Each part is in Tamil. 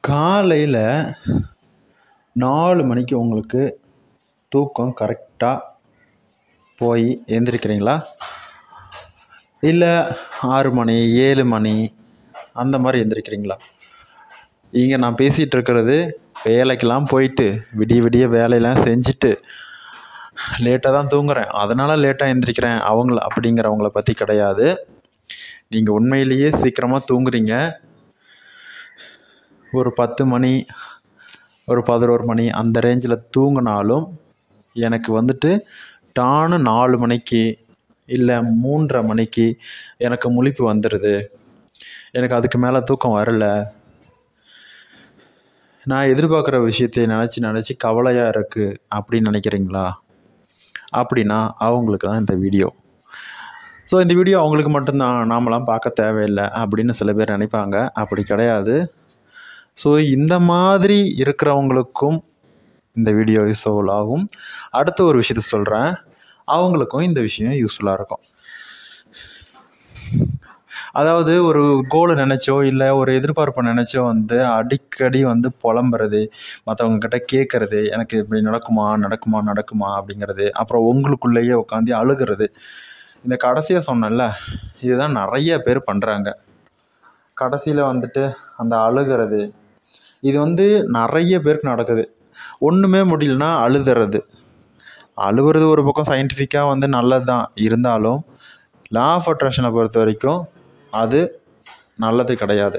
காலையில் நாலு மணிக்கு உங்களுக்கு தூக்கம் கரெக்டாக போய் எழுந்திரிக்கிறீங்களா இல்லை ஆறு மணி ஏழு மணி அந்த மாதிரி எழுந்திரிக்கிறீங்களா இங்கே நான் பேசிகிட்டு இருக்கிறது வேலைக்கெல்லாம் போயிட்டு விடிய விடிய வேலையெல்லாம் செஞ்சுட்டு லேட்டாக தான் தூங்குறேன் அதனால் லேட்டாக எந்திரிக்கிறேன் அவங்கள அப்படிங்கிறவங்கள பற்றி கிடையாது நீங்கள் உண்மையிலேயே சீக்கிரமாக தூங்குறீங்க ஒரு பத்து மணி ஒரு பதினோரு மணி அந்த ரேஞ்சில் தூங்கினாலும் எனக்கு வந்துட்டு டானு நாலு மணிக்கு இல்லை மூன்றரை மணிக்கு எனக்கு முழிப்பு வந்துடுது எனக்கு அதுக்கு மேலே தூக்கம் வரல நான் எதிர்பார்க்குற விஷயத்தை நினச்சி நினச்சி கவலையாக இருக்குது அப்படின்னு நினைக்கிறீங்களா அப்படின்னா அவங்களுக்கு தான் இந்த வீடியோ ஸோ இந்த வீடியோ அவங்களுக்கு மட்டும்தான் நாமலாம் பார்க்க தேவையில்லை அப்படின்னு சில பேர் நினைப்பாங்க அப்படி கிடையாது ஸோ இந்த மாதிரி இருக்கிறவங்களுக்கும் இந்த வீடியோ யூஸ்ஃபுல் ஆகும் அடுத்த ஒரு விஷயத்த சொல்கிறேன் அவங்களுக்கும் இந்த விஷயம் யூஸ்ஃபுல்லாக இருக்கும் அதாவது ஒரு கோலை நினச்சோ இல்லை ஒரு எதிர்பார்ப்பை நினச்சோ வந்து அடிக்கடி வந்து புலம்புறது மற்றவங்க கிட்ட கேட்குறது எனக்கு இப்படி நடக்குமா நடக்குமா நடக்குமா அப்படிங்கிறது அப்புறம் உங்களுக்குள்ளேயே உட்காந்து அழுகிறது இந்த கடைசியாக சொன்னேன்ல இதுதான் நிறைய பேர் பண்ணுறாங்க கடைசியில் வந்துட்டு அந்த அழுகிறது இது வந்து நிறைய பேருக்கு நடக்குது ஒன்றுமே முடியலனா அழுதுறது அழுகுறது ஒரு பக்கம் சயின்டிஃபிக்காக வந்து நல்லது தான் இருந்தாலும் லா ஆஃப் அட்ராக்ஷனை பொறுத்த வரைக்கும் அது நல்லது கிடையாது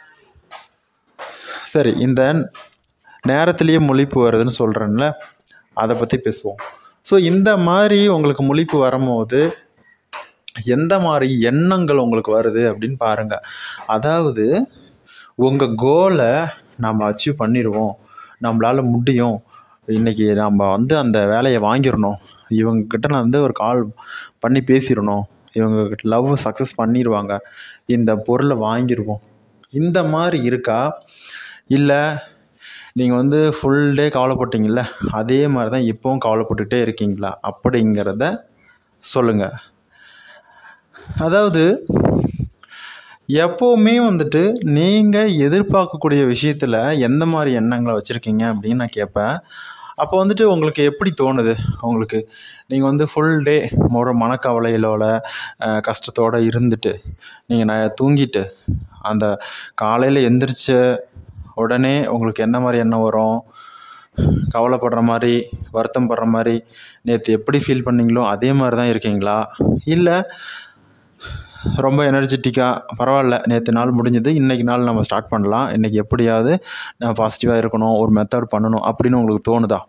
சரி இந்த நேரத்திலேயே முழிப்பு வருதுன்னு சொல்கிறேன்ல அதை பற்றி பேசுவோம் ஸோ இந்த மாதிரி உங்களுக்கு முழிப்பு வரும்போது எந்த மாதிரி எண்ணங்கள் உங்களுக்கு வருது அப்படின்னு பாருங்கள் அதாவது உங்கள் கோலை நம்ம அச்சீவ் பண்ணிடுவோம் நம்மளால் முடியும் இன்றைக்கி நம்ம வந்து அந்த வேலையை வாங்கிடணும் இவங்கக்கிட்ட நான் வந்து ஒரு கால் பண்ணி பேசிடணும் இவங்க லவ் சக்ஸஸ் பண்ணிடுவாங்க இந்த பொருளை வாங்கிடுவோம் இந்த மாதிரி இருக்கா இல்லை நீங்கள் வந்து ஃபுல் டே கவலைப்பட்டீங்கள்ல அதே மாதிரி தான் இப்போவும் கவலைப்பட்டுக்கிட்டே இருக்கீங்களா அப்படிங்கிறத சொல்லுங்கள் அதாவது எப்போவுமே வந்துட்டு நீங்கள் எதிர்பார்க்கக்கூடிய விஷயத்தில் எந்த மாதிரி எண்ணங்களை வச்சுருக்கீங்க அப்படின்னு நான் கேட்பேன் அப்போ வந்துட்டு உங்களுக்கு எப்படி தோணுது உங்களுக்கு நீங்கள் வந்து ஃபுல் டே ஒரு மனக்கவலையிலோட கஷ்டத்தோடு இருந்துட்டு நீங்கள் நான் தூங்கிட்டு அந்த காலையில் எந்திரிச்ச உடனே உங்களுக்கு என்ன மாதிரி எண்ணம் வரும் கவலைப்படுற மாதிரி வருத்தம் படுற மாதிரி நேற்று எப்படி ஃபீல் பண்ணீங்களோ அதே மாதிரி தான் இருக்கீங்களா இல்லை ரொம்ப எனர்ஜெட்டிக்காக பரவாயில்ல நேற்று நாள் முடிஞ்சது இன்றைக்கி நாள் நம்ம ஸ்டார்ட் பண்ணலாம் இன்றைக்கி எப்படியாவது நான் பாசிட்டிவாக இருக்கணும் ஒரு மெத்தட் பண்ணணும் அப்படின்னு உங்களுக்கு தோணுதா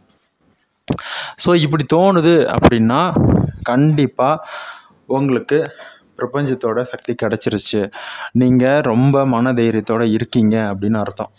ஸோ இப்படி தோணுது அப்படின்னா கண்டிப்பாக உங்களுக்கு பிரபஞ்சத்தோட சக்தி கிடச்சிருச்சு நீங்கள் ரொம்ப மனதைரியத்தோடு இருக்கீங்க அப்படின்னு அர்த்தம்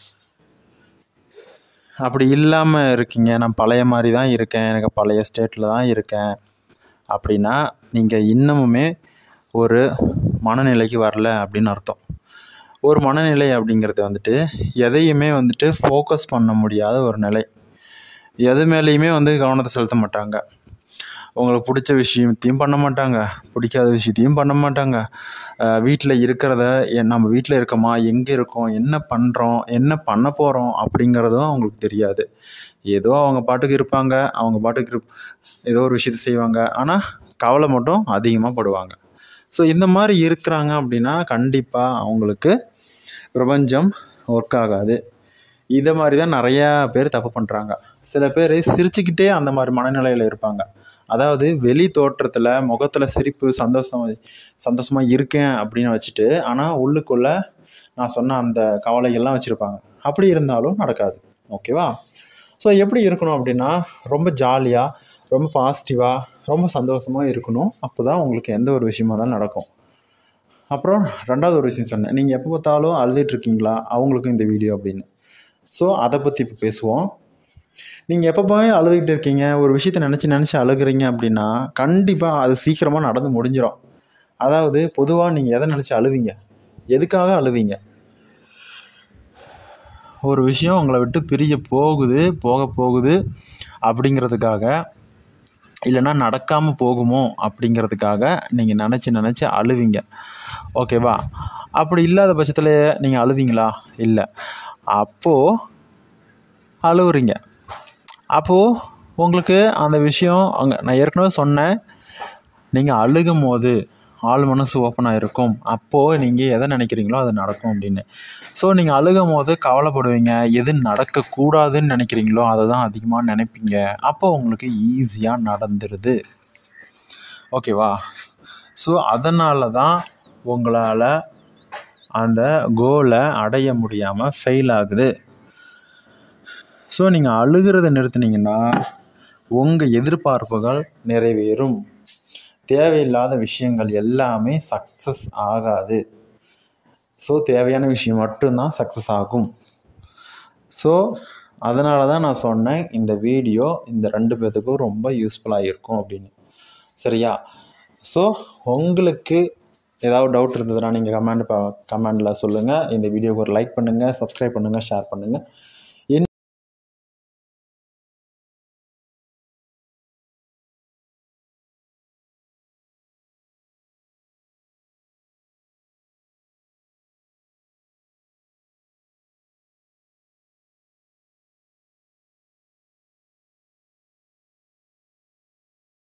அப்படி இல்லாமல் இருக்கீங்க நான் பழைய மாதிரி தான் இருக்கேன் எனக்கு பழைய ஸ்டேட்டில் தான் இருக்கேன் அப்படின்னா நீங்கள் இன்னமுமே ஒரு மனநிலைக்கு வரல அப்படின்னு அர்த்தம் ஒரு மனநிலை அப்படிங்கிறது வந்துட்டு எதையுமே வந்துட்டு ஃபோக்கஸ் பண்ண முடியாத ஒரு நிலை எது மேலேயுமே வந்து கவனத்தை செலுத்த மாட்டாங்க உங்களுக்கு பிடிச்ச விஷயத்தையும் பண்ண மாட்டாங்க பிடிக்காத விஷயத்தையும் பண்ண மாட்டாங்க வீட்டில் இருக்கிறத நம்ம வீட்டில் இருக்கோமா எங்கே இருக்கோம் என்ன பண்ணுறோம் என்ன பண்ண போகிறோம் அப்படிங்கிறதும் அவங்களுக்கு தெரியாது ஏதோ அவங்க பாட்டுக்கு இருப்பாங்க அவங்க பாட்டுக்கு ஏதோ ஒரு விஷயத்த செய்வாங்க ஆனால் கவலை மட்டும் அதிகமாக படுவாங்க ஸோ இந்த மாதிரி இருக்கிறாங்க அப்படின்னா கண்டிப்பாக அவங்களுக்கு பிரபஞ்சம் ஒர்க் ஆகாது இதை மாதிரி தான் நிறையா பேர் தப்பு பண்ணுறாங்க சில பேர் சிரிச்சுக்கிட்டே அந்த மாதிரி மனநிலையில் இருப்பாங்க அதாவது வெளி தோற்றத்தில் முகத்தில் சிரிப்பு சந்தோஷம் சந்தோஷமாக இருக்கேன் அப்படின்னு வச்சுட்டு ஆனால் உள்ளுக்குள்ளே நான் சொன்ன அந்த கவலைகள்லாம் வச்சுருப்பாங்க அப்படி இருந்தாலும் நடக்காது ஓகேவா ஸோ எப்படி இருக்கணும் அப்படின்னா ரொம்ப ஜாலியாக ரொம்ப பாசிட்டிவாக ரொம்ப சந்தோஷமாக இருக்கணும் அப்போ தான் உங்களுக்கு எந்த ஒரு விஷயமா தான் நடக்கும் அப்புறம் ரெண்டாவது ஒரு விஷயம் சொன்னேன் நீங்கள் எப்போ பார்த்தாலும் அழுதுகிட்ருக்கீங்களா அவங்களுக்கும் இந்த வீடியோ அப்படின்னு ஸோ அதை பற்றி இப்போ பேசுவோம் நீங்கள் எப்போ போய் அழுதுகிட்டு இருக்கீங்க ஒரு விஷயத்த நினச்சி நினச்சி அழுகிறீங்க அப்படின்னா கண்டிப்பாக அது சீக்கிரமாக நடந்து முடிஞ்சிடும் அதாவது பொதுவாக நீங்கள் எதை நினச்சி அழுவீங்க எதுக்காக அழுவீங்க ஒரு விஷயம் உங்களை விட்டு பிரிய போகுது போக போகுது அப்படிங்கிறதுக்காக இல்லைன்னா நடக்காமல் போகுமோ அப்படிங்கிறதுக்காக நீங்கள் நினச்சி நினச்சி அழுவீங்க ஓகேவா அப்படி இல்லாத பட்சத்தில் நீங்கள் அழுவீங்களா இல்லை அப்போது அழுவுறீங்க அப்போது உங்களுக்கு அந்த விஷயம் அங்கே நான் ஏற்கனவே சொன்னேன் நீங்கள் அழுகும் போது ஆள் மனசு ஓப்பனாக இருக்கும் அப்போது நீங்கள் எதை நினைக்கிறீங்களோ அது நடக்கும் அப்படின்னு ஸோ நீங்கள் அழுகும் போது கவலைப்படுவீங்க எது நடக்கக்கூடாதுன்னு நினைக்கிறீங்களோ அதை தான் அதிகமாக நினைப்பீங்க அப்போ உங்களுக்கு ஈஸியாக நடந்துருது ஓகேவா ஸோ அதனால தான் உங்களால் அந்த கோலை அடைய முடியாமல் ஃபெயில் ஆகுது ஸோ நீங்கள் அழுகிறத நிறுத்துனீங்கன்னா உங்கள் எதிர்பார்ப்புகள் நிறைவேறும் தேவையில்லாத விஷயங்கள் எல்லாமே சக்ஸஸ் ஆகாது ஸோ தேவையான விஷயம் மட்டும்தான் சக்ஸஸ் ஆகும் ஸோ அதனால தான் நான் சொன்னேன் இந்த வீடியோ இந்த ரெண்டு பேர்த்துக்கும் ரொம்ப யூஸ்ஃபுல்லாக இருக்கும் அப்படின்னு சரியா ஸோ உங்களுக்கு ஏதாவது டவுட் இருந்ததுன்னா நீங்கள் கமெண்ட் கமெண்டில் சொல்லுங்கள் இந்த வீடியோக்கு ஒரு லைக் பண்ணுங்கள் சப்ஸ்கிரைப் பண்ணுங்கள் ஷேர் பண்ணுங்கள்